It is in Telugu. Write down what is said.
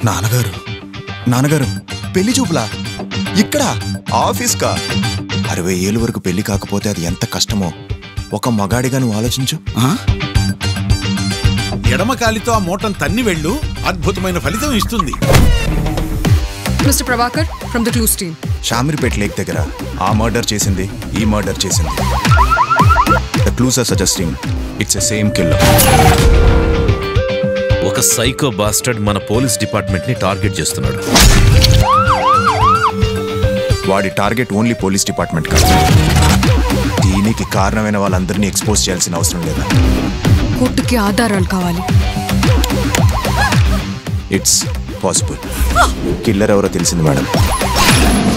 నాన్నగారు నాన్నగారు పెళ్లి చూపులా ఇక్కడ ఆఫీస్ కా అరవై ఏళ్ళ వరకు పెళ్లి కాకపోతే అది ఎంత కష్టమో ఒక మగాడిగా నువ్వు ఆలోచించు ఆ? ఎడమ కాలితో ఆ మూటను తన్ని వెళ్ళు అద్భుతమైన ఫలితం ఇస్తుంది Mr. Prabhakar from the Clues team. Shamirpet lake దగ్గర ఆ మర్డర్ చేసింది ఈ మర్డర్ చేసింది the clues are suggesting it's a same killer ఒక సైకో బాస్టర్డ్ మన పోలీస్ డిపార్ట్మెంట్ ని టార్గెట్ చేస్తున్నాడు వాడి టార్గెట్ ఓన్లీ పోలీస్ డిపార్ట్మెంట్ కాదు దీనికి కారణమైన వాళ్ళందరినీ ఎక్స్పోజ్ చేయాల్సిన అవసరం లేదా కోర్టుకి ఆధారాలు కావాలి ఇట్స్ పాసిబుల్ కిల్లర్ ఎవరో తెలిసింది మేడం